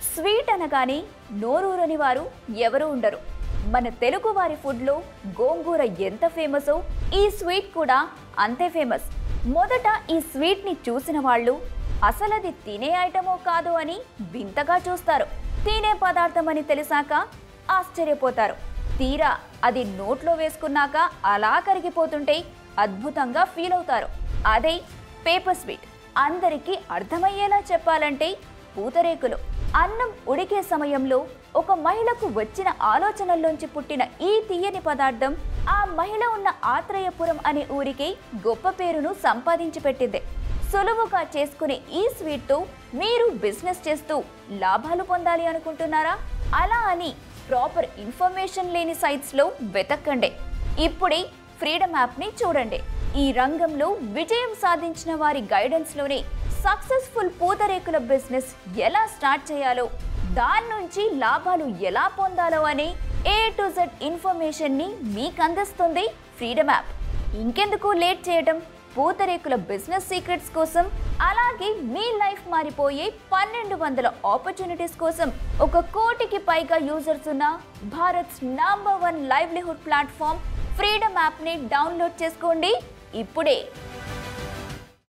sweet అనగానే నోరూరని వారు ఎవరు ఉండరు మన తెలుగు వారి ఫుడ్లో గోంగూర ఎంత ఫేమసో ఈ స్వీట్ కూడా అంతే ఫేమస్ మొదట ఈ స్వీట్ని చూసిన వాళ్ళు అసలు అది తినే ఐటమో కాదు అని వింతగా చూస్తారు తినే పదార్థం అని తెలిసాక ఆశ్చర్యపోతారు తీరా అది నోట్లో వేసుకున్నాక అలా కరిగిపోతుంటే అద్భుతంగా ఫీల్ అవుతారు అదే పేపర్ స్వీట్ అందరికీ అర్థమయ్యేలా చెప్పాలంటే పూతరేకులు అన్నం ఉడికే సమయంలో ఒక మహిళకు వచ్చిన ఆలోచనల్లోంచి పుట్టిన ఈ తీయని పదార్థం ఆ మహిళ ఉన్న ఆత్రేయపురం అనే ఊరికి గొప్ప పేరును సంపాదించి పెట్టింది సులువుగా చేసుకునే ఈ స్వీట్తో మీరు బిజినెస్ చేస్తూ లాభాలు పొందాలి అనుకుంటున్నారా అలా అని ప్రాపర్ ఇన్ఫర్మేషన్ లేని సైట్స్లో వెతక్కండి ఇప్పుడే ఫ్రీడమ్ యాప్ని చూడండి ఈ రంగంలో విజయం సాధించిన వారి గైడెన్స్లోనే సక్సెస్ఫుల్ పూతరేకుల బిజినెస్ ఎలా స్టార్ట్ చేయాలో దాని నుంచి లాభాలు ఎలా పొందాలో అనే ఏ టు జెడ్ ఇన్ఫర్మేషన్ని మీకు అందిస్తుంది ఫ్రీడమ్ యాప్ ఇంకెందుకు లేట్ చేయడం పూతరేకుల బిజినెస్ సీక్రెట్స్ కోసం అలాగే మీ లైఫ్ మారిపోయే పన్నెండు వందల ఆపర్చునిటీస్ కోసం ఒక కోటికి పైగా యూజర్స్ ఉన్న Bharat's number one livelihood platform Freedom యాప్ని డౌన్లోడ్ చేసుకోండి ఇప్పుడే